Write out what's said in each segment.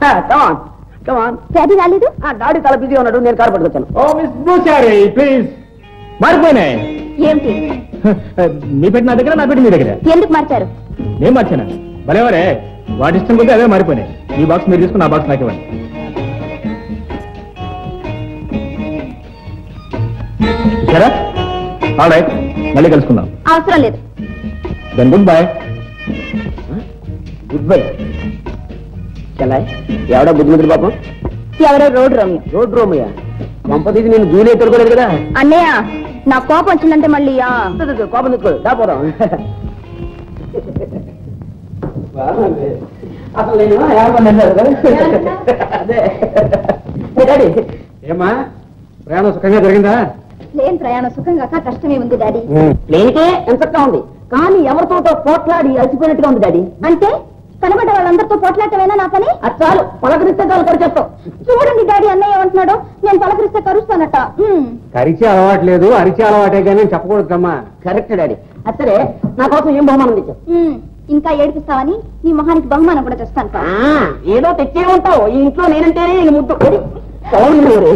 కమాన్ come on daddy రాలేదు daddy చాలా busy ఉన్నాడు నేను కారు పట్టుకొచ్చాను ఓ మిస్ బ్రూచారీ ప్లీజ్ మారిపోయినాయి ఏమిటి మీ పెట్టి నా దగ్గర నా పెట్టి మీ దగ్గర ఎందుకు మార్చారు నేను మార్చానా భలేవరే వాటి ఇష్టం కొద్దీ అవే మారిపోయినాయి ఈ బాక్స్ మీరు తీసుకుని ఆ బాక్స్ నాకు ఇవ్వండి సరే ఆల్ రైట్ మళ్ళీ కలుసుకుందాం అవసరం లేదు then good boy goodbye చెల్లాయ్ ఎవడా బుద్ధిమంతుడు పాపం ఎవరో రోడ్ రోమియో రోడ్ రోమయ్య కొంపతీసి నేను జూలై తొలగలేదు కదా అన్నయ్య నా కోపం వచ్చిందంటే మళ్ళీ ఆ, కోపం తెచ్చుకోదు దాపోదాం అసలు నేను ఏమన్నా అదే ఏ డాడీ ఏమా ప్రయాణం సుఖంగా జరిగిందా లేని ప్రయాణం సుఖంగా కాక కష్టమే ఉంది డాడీ ప్లేన్కే ఎంతగా ఉంది కానీ ఎవరితో పోట్లాడి అలసిపోయినట్టుగా ఉంది డాడీ అంటే కనబడ్డ వాళ్ళందరితో పోట్లాటమేనా నా పని అది చాలు పలకరిస్తే చాలు కరిచేస్తాం చూడండి డాడీ అన్నయ్య ఏమంటున్నాడు నేను పలకరిస్తే కరుస్తానట ఉమ్. కరిచే అలవాటు లేదు అరిచే అలవాటే కానీ చెప్పకూడదమ్మా కరెక్ట్ డాడీ అది సరే నా కోసం ఏం బహుమానం తెచ్చావు ఉమ్. ఇంకా ఏడిపిస్తావని నీ మొహానికి బహుమానం కూడా తెస్తాను పా. ఆ, ఏదో తెచ్చే ఉంటావు ఈ ఇంట్లో నేనంటేనే నీకు ముద్దు ఏది? అవును మరి.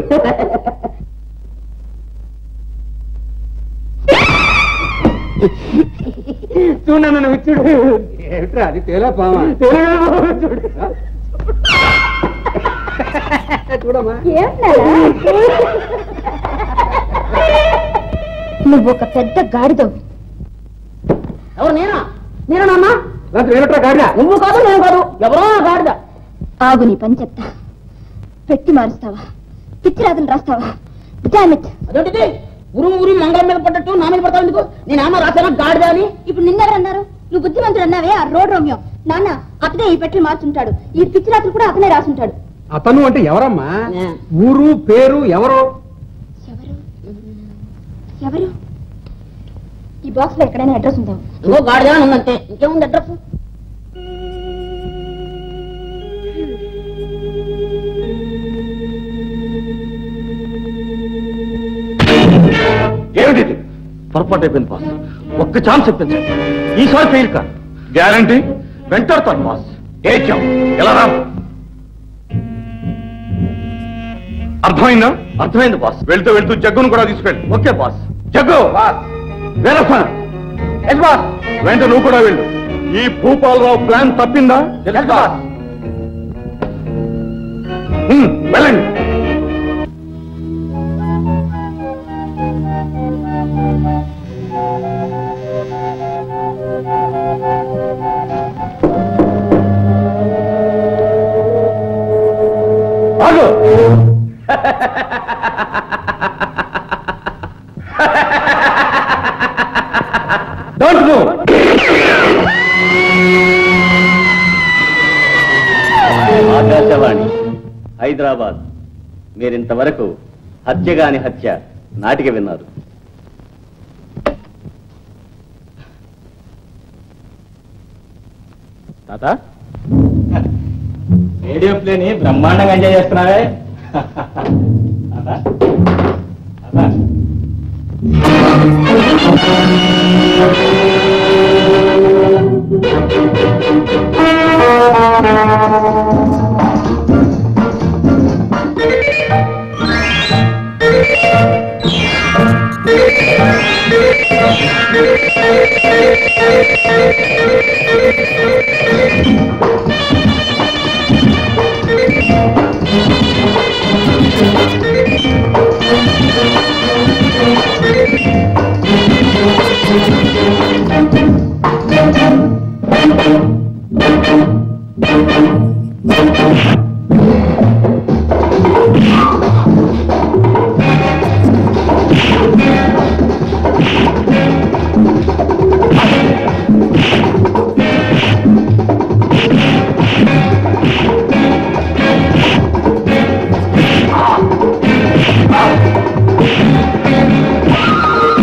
చూడు నన్ను చూడు ఏమిట్రా అది తేలా పామా చూడు చూడమ్మా ఏమన్నారా? నువ్వు ఒక పెద్ద గాడిదవు ఎవరు నేనా నేనా ఏమిట్రా గాడిదా నువ్వు కాదు నేను కాదు ఎవరో నా గాడిద ఆగు నీ పని చెప్తా పెట్టి మారుస్తావా పిచ్చిరాదులు రాస్తావా డామిట్ అదేంటిది ఉరుము ఉరుము మంగళం మీద పడ్డట్టు నా మీద పడతావు ఎందుకు నేనేమో రాశానా గాడిద అని ఇప్పుడు నిన్నెవరన్నారు నువ్వు బుద్ధిమంతుడు అన్నావే ఆ రోడ్ రోమియో నాన్న అతనే ఈ పెట్టి మార్చుంటాడు ఈ పిచ్చిరాత్రులు కూడా అతనే రాసుంటాడు అతను అంటే ఎవరమ్మా నే. ఊరు పేరు ఎవరు ఎవరు ఎవరు ఈ బాక్స్ లో ఎక్కడైనా అడ్రస్ ఉందా ఇంకో గాడిద అని ఉందంటే ఇంకేముంది అడ్రస్ ఏమిటి పొరపాటు అయిపోయింది బాస్ ఒక్క ఛాన్స్ ఇప్పించండి ఈసారి ఫెయిల్ కాదు గ్యారంటీ వెంటాడతాను బాస్ ఏచాం ఎలా రా అర్థమైందా అర్థమైంది బాస్ వెళ్తూ వెళ్తూ జగ్గును కూడా తీసుకెళ్ళి ఓకే బాస్ జగ్గు బాస్ వేరసా ఎస్ బాస్ వెంట నువ్వు కూడా వెళ్ళు ఈ భూపాలరావు ప్లాన్ తప్పిందా బాస్ హ్మ్, వెళ్ళండి ఆగు డోంట్ మూవ్ ఆకాశవాణి హైదరాబాద్ మీరింతవరకు హత్యగాని హత్య నాటిక విన్నారు తాత రేడియో ప్లేని బ్రహ్మాండంగా ఎంజాయ్ చేస్తున్నావే తాత తాత ఆ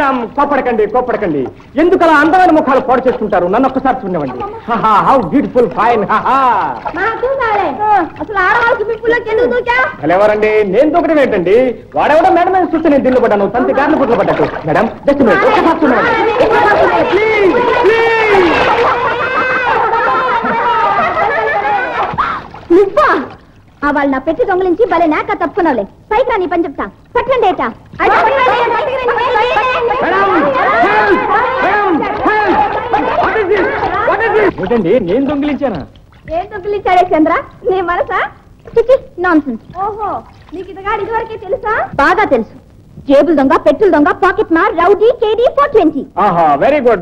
మేడం కోపడకండి కోపడకండి ఎందుకు అలా అందమైన ముఖాలు పాడు చేసుకుంటారు నన్ను ఒక్కసారి చూడనివ్వండి హౌ బ్యూటిఫుల్ ఫైన్ అసలు ఆడవాళ్ళకి పిప్పుల్లోకి ఎందుకు దూకా ఎవరండి నేను దూకడం ఏంటండి వాడెవడో మేడం మీద చూస్తే నేను దిల్లు పడ్డాను తంతి గార్లు గుడ్లు పడ్డట్టు మేడం జస్ట్ మినిట్ ఒక్కసారి చూడండి ప్లీజ్ ప్లీజ్ నువ్వా ఆ వాళ్ళు నా పెట్టి దొంగలించి భలే నాక తప్పుకున్నావులే పైకి రా నీ పని చెప్తా పట్టండి ఏటా ఏంటండి నేను దొంగిలించానా ఏం దొంగిలించాడే చంద్ర నీ మనసా నాన్ ఓహో నీకు ఇదిగాడు ఇదివరకే తెలుసా బాగా తెలుసు జేబుల దొంగ పెట్టుల దొంగ పాకెట్ మార్ రౌడీ కేడీ ఫోర్ ట్వంటీ ఆహా very good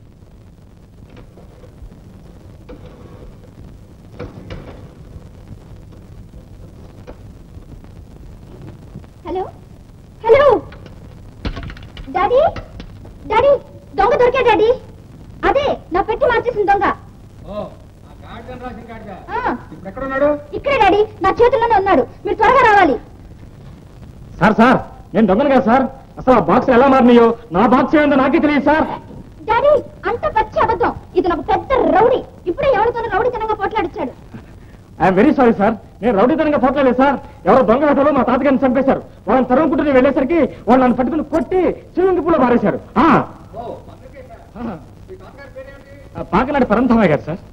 hello hello daddy daddy దొంగ దొరికా డాడీ అదే నా పెట్టి మార్చేసిన దొంగ ఆ, ఎక్కడున్నాడు ఇక్కడే డాడీ నా చేతుల్లోనే ఉన్నాడు మీరు త్వరగా రావాలి సార్ సార్ నేను దొంగను కదా సార్ అసలు ఆ బాక్స్ ఎలా మారినాయో నా బాక్స్ ఏందో నాకే తెలియదు సార్ డాడీ అంత పచ్చి అబద్ధం ఇది నాకు పెద్ద రౌడీ ఇప్పుడే ఎవరితోనూ రౌడీతనంగా పోట్లాడిచ్చాడు ఐఎమ్ వెరీ సారీ సార్ నేను రౌడీతనంగా పోట్లేదు సార్ ఎవరో దొంగ వేటలో మా తాతగారిని చంపేశారు వాళ్ళని తరుముకుంటూ నేను వెళ్ళేసరికి వాళ్ళు నన్ను పట్టుకుని కొట్టి స్విమ్మింగ్ పూల్ మారేశారు ఆ. ఆ. ఆ, పాకనాడి పరంతమయ్య గారు సార్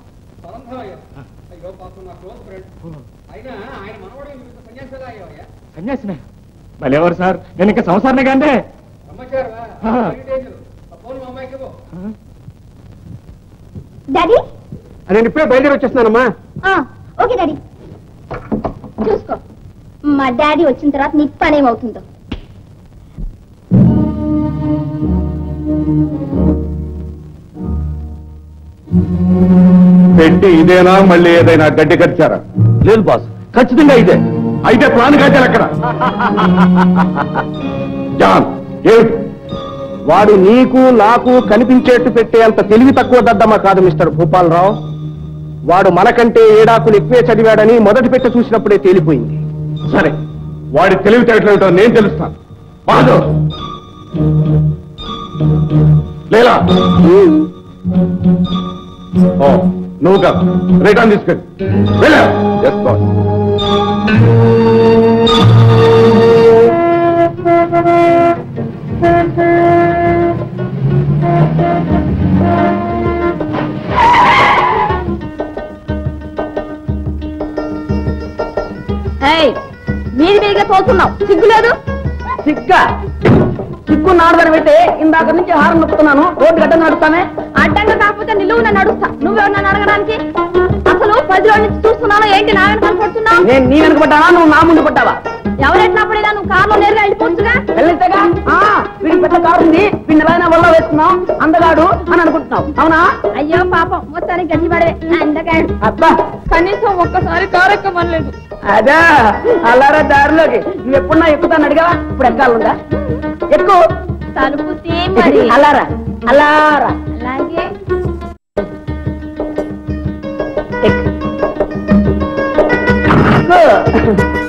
సన్యాసినే మళ్ళీ ఎవరు సార్ నేను ఇంకా సంసారనే కానీ డాడీ నేను ఇప్పుడే బయలుదేరి వచ్చేస్తున్నానమ్మా ఆ, ఓకే డాడీ చూసుకో మా డాడీ వచ్చిన తర్వాత నీ పని ఏమవుతుందో పెట్టి ఇదేనా మళ్ళీ ఏదైనా గడ్డి కట్టారా లేదు బాస్ ఖచ్చితంగా ఇదే అయితే ప్లాన్ కట్టారు అక్కడ జాన్ ఏమిటి వాడు నీకు నాకు కనిపించేట్టు పెట్టే అంత తెలివి తక్కువ దద్దమ్మ కాదు మిస్టర్ భూపాలరావు వాడు మనకంటే ఏడాకులు ఎక్కువే చదివాడని మొదటి పెట్ట చూసినప్పుడే తేలిపోయింది సరే వాడి తెలివితేటలేమిటో నేను తెలుస్తాను బాదు లేలా ఓ నువ్వు కాదు రిటర్న్ తీసుకెళ్ళి వెళ్ళా ఎస్ బాస్ మీది మీదిగా తోస్తున్నావు సిగ్గులేదు సిగ్గా సిగ్గు నాడదని పెట్టి ఇందాక నుంచి హారం నొక్కుతున్నాను రోడ్డు గడ్డ నడుస్తానే అడ్డంగా కాకపోతే నిలువున నడుస్తా నువ్వెవరు నన్ను అడగడానికి అసలు పది రోజుల నుంచి చూస్తున్నాను ఏంటి నా వెనక పడుతున్నావు నేను నీ వెనక పడ్డావా నువ్వు నా ముందు పడ్డావా ఎవరెట్లా పడేలా నువ్వు కార్లో నేరుగా వెళ్ళిపోవచ్చుగా వెళ్ళితేగా ఆ వీడికి పెద్ద కారు ఉంది వీడిని ఎలాగైనా వల్ల వేసుకున్నాం అందగాడు అని అనుకుంటున్నావు అవునా అయ్యో పాపం మొత్తానికి గట్టి పడే అందగాడు అబ్బా కనీసం ఒక్కసారి కారు ఎక్కమనలేదు అదా అలారా దారిలోకి నువ్వు ఎప్పుడన్నా ఎక్కుతాను అడిగావా ఇప్పుడు ఎక్కాలందా ఎక్కువ తలుపు తీ మరి అలారా అలారా అలాగే ఎక్కు.